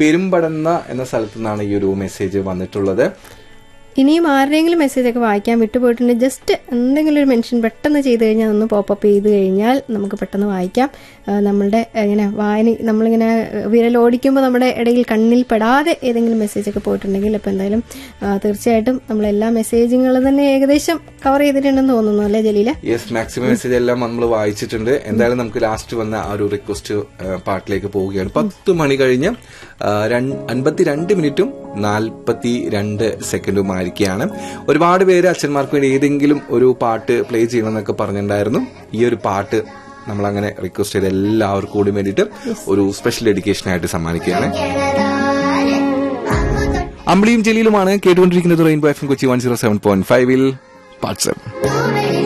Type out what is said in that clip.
പെരുമ്പടന്ന എന്ന സ്ഥലത്തു നിന്നാണ് ഈ ഒരു മെസ്സേജ് വന്നിട്ടുള്ളത് ഇനിയും ആരുടെയെങ്കിലും മെസ്സേജ് ഒക്കെ വായിക്കാൻ വിട്ടുപോയിട്ടുണ്ടെങ്കിൽ ജസ്റ്റ് എന്തെങ്കിലും ഒരു മെൻഷൻ പെട്ടെന്ന് ചെയ്ത് കഴിഞ്ഞാൽ ഒന്ന് പോപ്പപ്പ് ചെയ്ത് കഴിഞ്ഞാൽ നമുക്ക് പെട്ടെന്ന് വായിക്കാം ആ, നമ്മളുടെ ഇങ്ങനെ വായന നമ്മളിങ്ങനെ വിരലോടിക്കുമ്പോൾ നമ്മുടെ ഇടയിൽ കണ്ണിൽ പെടാതെ ഏതെങ്കിലും മെസ്സേജ് ഒക്കെ പോയിട്ടുണ്ടെങ്കിൽ അപ്പോൾ എന്തായാലും ആ, തീർച്ചയായിട്ടും നമ്മൾ എല്ലാ മെസ്സേജുകൾ തന്നെ ഏകദേശം കവർ ചെയ്തിട്ടുണ്ടെന്ന് തോന്നുന്നു അല്ലേ ജലീല യെസ് മാക്സിമം മെസ്സേജ് എല്ലാം നമ്മൾ വായിച്ചിട്ടുണ്ട് എന്തായാലും നമുക്ക് ലാസ്റ്റ് വന്ന ആ ഒരു റിക്വസ്റ്റ് പാർട്ടിലേക്ക് പോവുകയാണ് പത്ത് മണി കഴിഞ്ഞ് ആ, രൺ- അൻപത്തിരണ്ട് മിനിറ്റും നാൽപ്പത്തി രണ്ട് സെക്കൻഡും ആയിരിക്കുകയാണ് ഒരുപാട് പേര് അച്ഛന്മാർക്ക് വേണ്ടി ഏതെങ്കിലും ഒരു പാട്ട് പ്ലേ ചെയ്യണമെന്നൊക്കെ പറഞ്ഞിട്ടുണ്ടായിരുന്നു ഈ ഒരു പാട്ട് നമ്മൾ അങ്ങനെ റിക്വസ്റ്റ് ചെയ്ത എല്ലാവർക്കും കൂടി വേണ്ടിയിട്ട് ഒരു സ്പെഷ്യൽ ഡെഡിക്കേഷൻ ആയിട്ട് സമ്മാനിക്കുകയാണ് അമ്പിളിയും ജലീലുമാണ് കേട്ടുകൊണ്ടിരിക്കുന്നത് Rainbow F M Kochi one zero seven point ഫൈവിൽ പാട്സപ്പ്